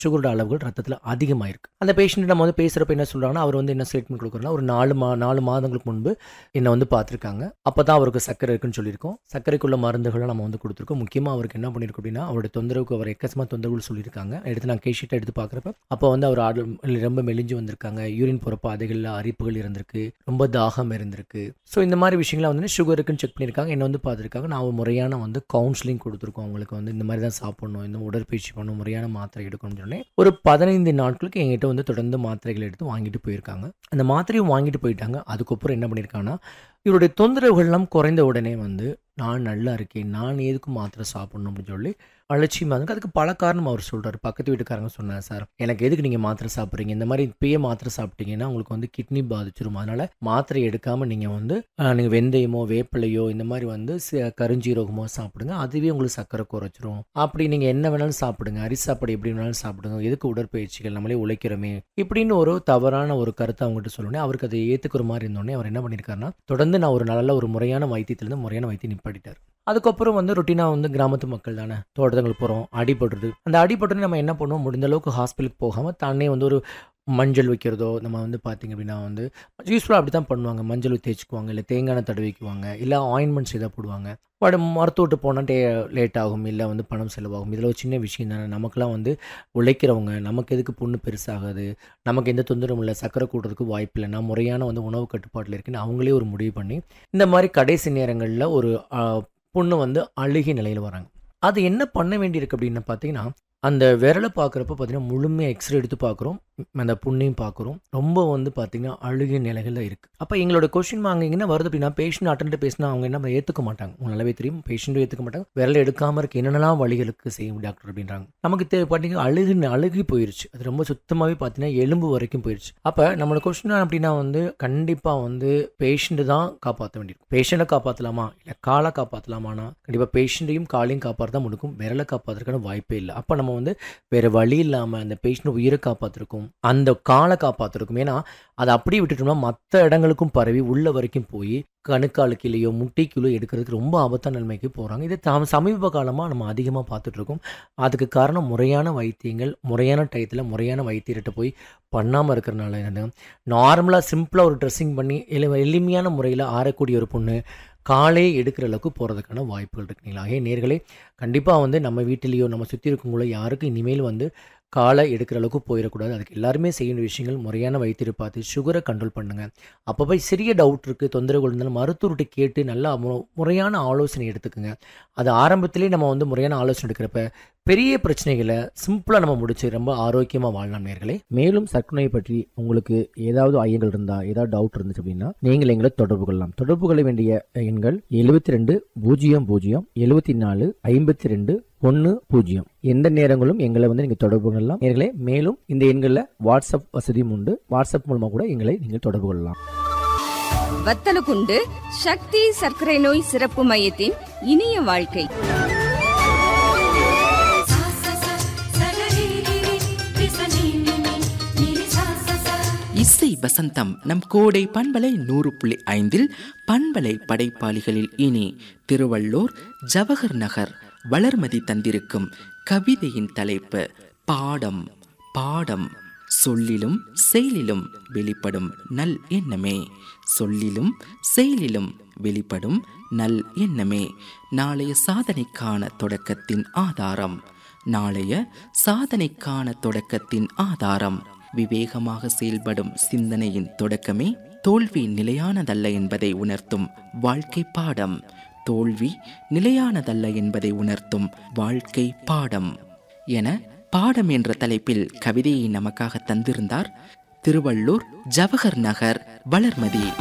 சுகரோட அளவுகள் ரத்தத்தில் அதிகமாயிருக்கு அந்த பேஷண்ட் நம்ம வந்து பேசுகிறப்ப என்ன சொல்கிறாங்கன்னா அவர் வந்து என்ன ஸ்டேட்மெண்ட் கொடுக்குறோன்னா ஒரு நாலு மா நாலு மாதங்களுக்கு முன்பு என்னை வந்து பார்த்துருக்காங்க அப்போ தான் அவருக்கு சர்க்கரை இருக்குன்னு சொல்லியிருக்கோம் சர்க்கரைக்குள்ள மருந்துகளை நம்ம வந்து கொடுத்துருக்கோம் முக்கியமாக அவருக்கு என்ன பண்ணியிருக்கோம் அப்படின்னா அவருடைய தொந்தரவுக்கு அவர் எக்கச்சமாக தொந்தரவுகள் சொல்லியிருக்காங்க எடுத்து நான் கேஷீட்டை எடுத்து பார்க்குறப்ப அப்போ வந்து அவர் ஆடு ரொம்ப மெலிஞ்சு வந்திருக்காங்க யூரின் போகிற பாதைகளில் அரிப்புகள் இருந்திருக்கு ரொம்ப தாகம் இருந்திருக்கு ஸோ இந்த மாதிரி விஷயங்களை வந்து சுகர் இருக்குன்னு செக் பண்ணியிருக்காங்க என்ன வந்து பார்த்துருக்காங்க நான் ஒரு முறையான வந்து கவுன்சிலிங் கொடுத்துருக்கோம் அவங்களுக்கு வந்து இந்த மாதிரி தான் சாப்பிடணும் இந்த உடற்பயிற்சி பண்ணணும் முறையான மாத்திரை எடுக்கணும்னு சொன்னேன் ஒரு பதினைந்து நாட்களுக்கு எங்கிட்ட வந்து தொடர்ந்து மாத்திரைகள் எடுத்து வாங்கிட்டு போயிருக்காங்க அந்த மாத்திரையும் வாங்கிட்டு போயிட்டாங்க அதுக்கப்புறம் என்ன பண்ணியிருக்காங்கன்னா இவருடைய தொந்தரவுகள்லாம் குறைந்த உடனே வந்து நான் நல்லா இருக்கேன் நான் எதுக்கு மாத்திரை சாப்பிடணும் அப்படின்னு சொல்லி அலட்சியமாக இருக்கு அதுக்கு பல காரணம் அவர் சொல்கிறார் பக்கத்து வீட்டுக்காரங்க சொன்னார் சார் எனக்கு எதுக்கு நீங்கள் மாத்திரை சாப்பிட்றீங்க இந்த மாதிரி இப்பயே மாத்திரை சாப்பிட்டீங்கன்னா உங்களுக்கு வந்து கிட்னி பாதிச்சிரும் அதனால் மாத்திரை எடுக்காமல் நீங்கள் வந்து நீங்கள் வெந்தயமோ வேப்பிலையோ இந்த மாதிரி வந்து ச- கருஞ்சீரகமோ சாப்பிடுங்க அதுவே உங்களுக்கு சர்க்கரை குறைச்சிரும் அப்படி நீங்கள் என்ன வேணாலும் சாப்பிடுங்க அரிசி சாப்பாடு எப்படி வேணாலும் சாப்பிடுங்க எதுக்கு உடற்பயிற்சிகள் நம்மளே உழைக்கிறோமே இப்படின்னு ஒரு தவறான ஒரு கருத்தை அவங்ககிட்ட சொல்லணும் அவருக்கு அதை ஏற்றுக்கிற மாதிரி இருந்தோடனே அவர் என்ன பண்ணியிருக்காருன்னா தொடர்ந்து நான் ஒரு நல்ல ஒரு முறையான வைத்தியத்திலேருந்து முறையான வைத்தியம் நிப்பாட்டிட்டார் அதுக்கப்புறம் வந்து ரொட்டீனாக வந்து கிராமத்து மக்கள் தானே தோட்டத்துங்களுக்கு போகிறோம் அடிபடுறது அந்த அடிபட்டு நம்ம என்ன பண்ணுவோம் முடிந்த அளவுக்கு ஹாஸ்பிட்டலுக்கு போகாமல் தானே வந்து ஒரு மஞ்சள் வைக்கிறதோ நம்ம வந்து பார்த்திங்க அப்படின்னா வந்து யூஸ்ஃபுல்லாக அப்படி தான் பண்ணுவாங்க மஞ்சள் தேய்ச்சிக்குவாங்க இல்லை தேங்காய் எண்ணெய் தடவிக்குவாங்க இல்லை ஆயின்மெண்ட்ஸ் எதாவது போடுவாங்க பட் மருத்துவட்டு போனால் டே லேட் ஆகும் இல்லை வந்து பணம் செலவாகும் இதில் ஒரு சின்ன விஷயம் தானே நமக்குலாம் வந்து உழைக்கிறவங்க நமக்கு எதுக்கு புண்ணு பெருசாகாது நமக்கு எந்த தொந்தரவும் இல்லை சக்கரை கூடுறதுக்கு வாய்ப்பு இல்லை நான் முறையான வந்து உணவு கட்டுப்பாட்டில் இருக்குன்னு அவங்களே ஒரு முடிவு பண்ணி இந்த மாதிரி கடைசி நேரங்களில் ஒரு ஆ, பொண்ணு வந்து அழுகிய நிலையில் வராங்க அது என்ன பண்ண வேண்டியிருக்கு அப்படின்னு பார்த்தீங்கன்னா அந்த விரலை பார்க்குறப்ப பார்த்தீங்கன்னா முழுமையாக எக்ஸ்ரே எடுத்து பார்க்குறோம் அந்த புண்ணையும் பார்க்குறோம் ரொம்ப வந்து பார்த்தீங்கன்னா அழுகிய நிலைகளில் இருக்குது அப்போ எங்களோட கொஷின் அங்கே என்ன வருது அப்படின்னா பேஷண்ட் அட்டன்ட்டு பேசினா அவங்க என்ன ஏற்றுக்க மாட்டாங்க உங்களுக்கு நல்லாவே தெரியும் பேஷண்ட்டும் ஏற்றுக்க மாட்டாங்க விரல் எடுக்காமல் இருக்க என்னென்னலாம் வழிகளுக்கு செய்யும் டாக்டர் அப்படின்றாங்க நமக்கு தே பார்த்தீங்கன்னா அழுகு அழுகி போயிருச்சு அது ரொம்ப சுத்தமாகவே பார்த்தீங்கன்னா எலும்பு வரைக்கும் போயிருச்சு அப்போ நம்மளோட கொஸ்டின் அப்படின்னா வந்து கண்டிப்பாக வந்து பேஷண்ட்டு தான் காப்பாற்ற வேண்டியிருக்கும் பேஷண்ட்டை காப்பாற்றலாமா இல்லை காலை காப்பாற்றலாமானா கண்டிப்பாக பேஷண்ட்டையும் காலையும் காப்பாற்ற தான் முடிக்கும் விரலை காப்பாற்றுறதுக்கான வாய்ப்பே இல்லை அப்போ நம்ம வந்து வேறு வழி இல்லாமல் அந்த பேஷண்ட் உயிரை காப்பாற்றிருக்கும் அந்த காலை காப்பாற்றிருக்கும் ஏன்னா அதை அப்படியே விட்டுட்டோம்னா மற்ற இடங்களுக்கும் பரவி உள்ள வரைக்கும் போய் கணுக்காலுக்கிலேயோ முட்டிக்குள்ளோ எடுக்கிறதுக்கு ரொம்ப ஆபத்தான நிலைமைக்கு போகிறாங்க இதை தாம் சமீப காலமாக நம்ம அதிகமாக பார்த்துட்ருக்கோம் அதுக்கு காரணம் முறையான வைத்தியங்கள் முறையான டயத்தில் முறையான வைத்தியர்கிட்ட போய் பண்ணாமல் இருக்கிறனால என்னது நார்மலாக சிம்பிளாக ஒரு ட்ரெஸ்ஸிங் பண்ணி எளி எளிமையான முறையில் ஆறக்கூடிய ஒரு பொண்ணு காலே எடுக்கிற அளவுக்கு போகிறதுக்கான வாய்ப்புகள் இருக்குங்களா ஏன் நேர்களே கண்டிப்பாக வந்து நம்ம வீட்டிலேயோ நம்ம சுற்றி இருக்கவங்களோ யாருக்கும் இனிமேல் வந்து காலை எடுக்கிற அளவுக்கு போயிடக்கூடாது அதுக்கு எல்லாருமே செய்ய வேண்டிய விஷயங்கள் முறையான வைத்தியரை பார்த்து சுகரை கண்ட்ரோல் பண்ணுங்கள் அப்போ போய் சிறிய டவுட் இருக்குது தொந்தரவுகள் இருந்தாலும் மருத்துவர்கிட்ட கேட்டு நல்லா மு- முறையான ஆலோசனை எடுத்துக்கோங்க அது ஆரம்பத்திலே நம்ம வந்து முறையான ஆலோசனை எடுக்கிறப்ப பெரிய பிரச்சனைகளை சிம்பிளாக நம்ம முடிச்சு ரொம்ப ஆரோக்கியமாக வாழலாம் நேர்களே மேலும் சர்க்கரை பற்றி உங்களுக்கு ஏதாவது ஐயங்கள் இருந்தா ஏதாவது டவுட் இருந்துச்சு அப்படின்னா நீங்கள் எங்களை தொடர்பு கொள்ளலாம் தொடர்பு கொள்ள வேண்டிய எண்கள் எழுபத்தி ரெண்டு பூஜ்ஜியம் பூஜ்ஜியம் எழுபத்தி நாலு ஐம்பத்தி ரெண்டு ஒன்று பூஜ்ஜியம் எந்த நேரங்களும் எங்களை வந்து நீங்கள் தொடர்பு கொள்ளலாம் நேர்களே மேலும் இந்த எண்களில் வாட்ஸ்அப் வசதியும் உண்டு வாட்ஸ்அப் மூலமாக கூட எங்களை நீங்கள் தொடர்பு கொள்ளலாம் வத்தலகுண்டு சக்தி சர்க்கரை நோய் சிறப்பு மையத்தின் இனிய வாழ்க்கை सा सा सा सगरिरिरि विसनिनिनि निरि सा सा सा இசை வசந்தம் நம் கோடை பண்பலை நூறு புள்ளி ஐந்தில் பண்பலை படைப்பாளிகளில் இனி திருவள்ளூர் ஜவஹர் நகர் வளர்மதி தந்திருக்கும் கவிதையின் தலைப்பு பாடம் பாடம் சொல்லிலும் செயலிலும் வெளிப்படும் நல் எண்ணமே சொல்லிலும் செயலிலும் வெளிப்படும் நல் எண்ணமே நாளைய சாதனைக்கான தொடக்கத்தின் ஆதாரம் நாளைய சாதனைக்கான தொடக்கத்தின் ஆதாரம் விவேகமாக செயல்படும் சிந்தனையின் தொடக்கமே தோல்வி நிலையானதல்ல என்பதை உணர்த்தும் வாழ்க்கை பாடம் தோல்வி நிலையானதல்ல என்பதை உணர்த்தும் வாழ்க்கை பாடம் என பாடம் என்ற தலைப்பில் கவிதையை நமக்காக தந்திருந்தார் திருவள்ளூர் ஜவஹர் நகர் வளர்மதி